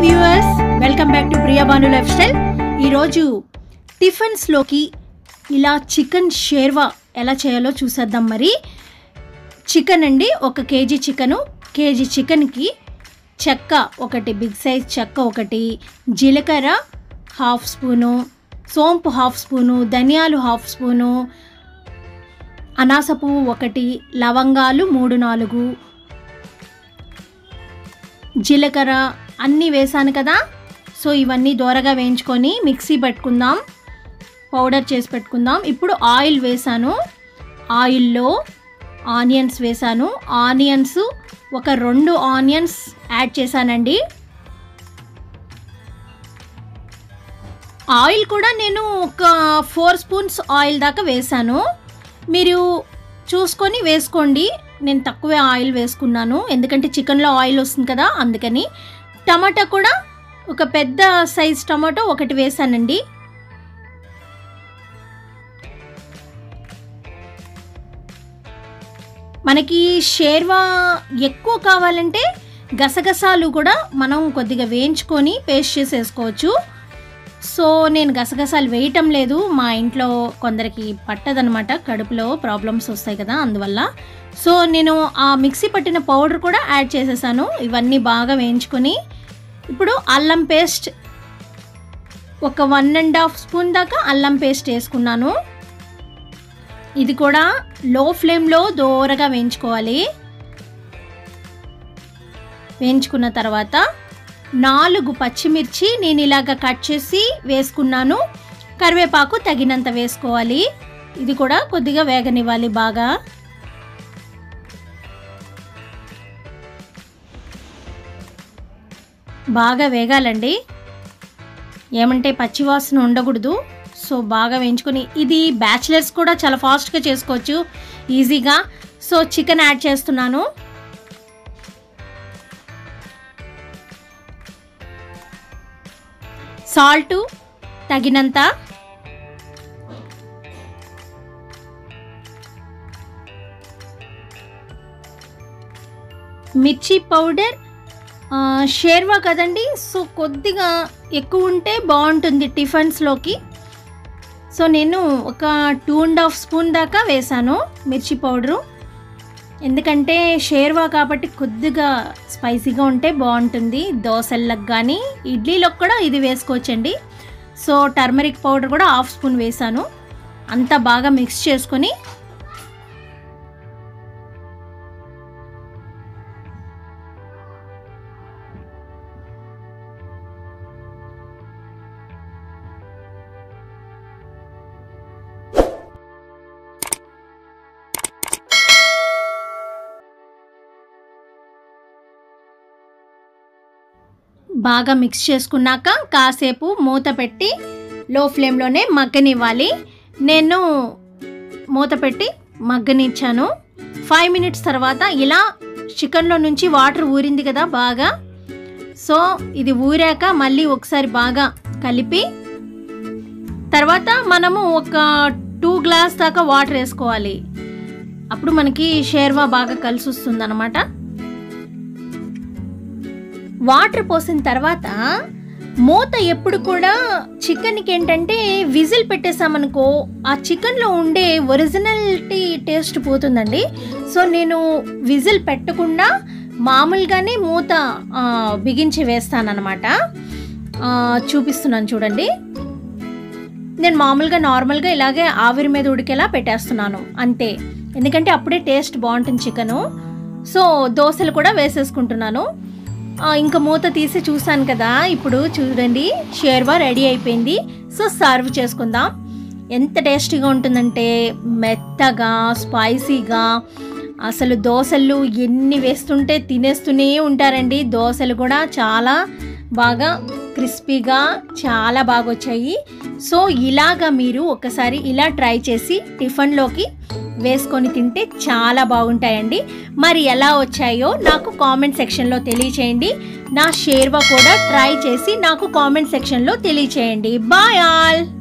viewers welcome back to Priya Bhanu lifestyle ఈరోజు టిఫిన్స్లోకి ఇలా చికెన్ షేర్వా ఎలా చేయాలో చూసేద్దాం మరి చికెన్ అండి ఒక కేజీ చికెను కేజీ చికెన్కి చెక్క ఒకటి బిగ్ సైజ్ చెక్క ఒకటి జీలకర్ర హాఫ్ స్పూను సోంపు హాఫ్ స్పూను ధనియాలు హాఫ్ స్పూను అనాస పువ్వు ఒకటి లవంగాలు మూడు నాలుగు జీలకర్ర అన్నీ వేసాను కదా సో ఇవన్నీ దోరగా వేయించుకొని మిక్సీ పెట్టుకుందాం పౌడర్ చేసి పెట్టుకుందాం ఇప్పుడు ఆయిల్ వేసాను ఆయిల్లో ఆనియన్స్ వేసాను ఆనియన్స్ ఒక రెండు ఆనియన్స్ యాడ్ చేశానండి ఆయిల్ కూడా నేను ఒక ఫోర్ స్పూన్స్ ఆయిల్ దాకా వేసాను మీరు చూసుకొని వేసుకోండి నేను తక్కువే ఆయిల్ వేసుకున్నాను ఎందుకంటే చికెన్లో ఆయిల్ వస్తుంది కదా అందుకని టమాటా కూడా ఒక పెద్ద సైజ్ టమాటో ఒకటి వేసానండి మనకి షేర్వా ఎక్కువ కావాలంటే గసగసాలు కూడా మనం కొద్దిగా వేయించుకొని పేస్ట్ చేసేసుకోవచ్చు సో నేను గసగసాలు వేయటం లేదు మా ఇంట్లో కొందరికి పట్టదనమాట కడుపులో ప్రాబ్లమ్స్ వస్తాయి కదా అందువల్ల సో నేను ఆ మిక్సీ పట్టిన పౌడర్ కూడా యాడ్ చేసేసాను ఇవన్నీ బాగా వేయించుకొని ఇప్పుడు అల్లం పేస్ట్ ఒక వన్ అండ్ హాఫ్ స్పూన్ దాకా అల్లం పేస్ట్ వేసుకున్నాను ఇది కూడా లో ఫ్లేమ్లో దోరగా వేయించుకోవాలి వేయించుకున్న తర్వాత నాలుగు పచ్చిమిర్చి నేను ఇలాగ కట్ చేసి వేసుకున్నాను కరివేపాకు తగినంత వేసుకోవాలి ఇది కూడా కొద్దిగా వేగనివ్వాలి బాగా బాగా వేగాలండి ఏమంటే పచ్చివాసన ఉండకూడదు సో బాగా వేయించుకొని ఇది బ్యాచిలర్స్ కూడా చాలా ఫాస్ట్గా చేసుకోవచ్చు ఈజీగా సో చికెన్ యాడ్ చేస్తున్నాను సాల్టు తగినంత మిర్చి పౌడర్ ఆ, షేర్వా కదండి సో కొద్దిగా ఎక్కువ ఉంటే బాగుంటుంది టిఫిన్స్లోకి సో నేను ఒక టూ అండ్ హాఫ్ స్పూన్ దాకా వేసాను మిర్చి పౌడరు ఎందుకంటే షేర్వా కాబట్టి కొద్దిగా స్పైసీగా ఉంటే బాగుంటుంది దోశలకు కానీ ఇడ్లీలకు కూడా ఇది వేసుకోవచ్చండి సో టర్మరిక్ పౌడర్ కూడా హాఫ్ స్పూన్ వేసాను అంతా బాగా మిక్స్ చేసుకొని బాగా మిక్స్ చేసుకున్నాక కాసేపు మూత పెట్టి లో ఫ్లేమ్లోనే మగ్గనివ్వాలి నేను మూత పెట్టి మగ్గనిచ్చాను ఫైవ్ మినిట్స్ తర్వాత ఇలా చికెన్లో నుంచి వాటర్ ఊరింది కదా బాగా సో ఇది ఊరాక మళ్ళీ ఒకసారి బాగా కలిపి తర్వాత మనము ఒక టూ గ్లాస్ దాకా వాటర్ వేసుకోవాలి అప్పుడు మనకి షేర్వా బాగా కలిసి వస్తుంది అనమాట వాటర్ పోసిన తర్వాత మూత ఎప్పుడు కూడా చికెన్కి ఏంటంటే విజిల్ పెట్టేసామనుకో ఆ చికెన్లో ఉండే ఒరిజినాలిటీ టేస్ట్ పోతుందండి సో నేను విజిల్ పెట్టకుండా మామూలుగానే మూత ఆ, బిగించి వేస్తానన్నమాట ఆ, చూపిస్తున్నాను చూడండి నేను మామూలుగా నార్మల్గా ఇలాగే ఆవిరి మీద ఉడికేలా పెట్టేస్తున్నాను అంతే ఎందుకంటే అప్పుడే టేస్ట్ బాగుంటుంది చికెను సో దోశలు కూడా వేసేసుకుంటున్నాను ఆ, ఇంకా మూత తీసి చూసాను కదా ఇప్పుడు చూడండి షేర్వా రెడీ అయిపోయింది సో సర్వ్ చేసుకుందాం ఎంత టేస్టీగా ఉంటుందంటే మెత్తగా స్పైసీగా అసలు దోశలు ఎన్ని వేస్తుంటే తినేస్తూనే ఉంటారండి దోశలు కూడా చాలా బాగా క్రిస్పీగా చాలా బాగా వచ్చాయి సో ఇలాగా మీరు ఒకసారి ఇలా ట్రై చేసి టిఫిన్లోకి వేసుకొని తింటే చాలా బాగుంటాయండి మరి ఎలా వచ్చాయో నాకు కామెంట్ సెక్షన్లో తెలియచేయండి నా షేర్వా కూడా ట్రై చేసి నాకు కామెంట్ సెక్షన్లో తెలియచేయండి బాయ్ ఆల్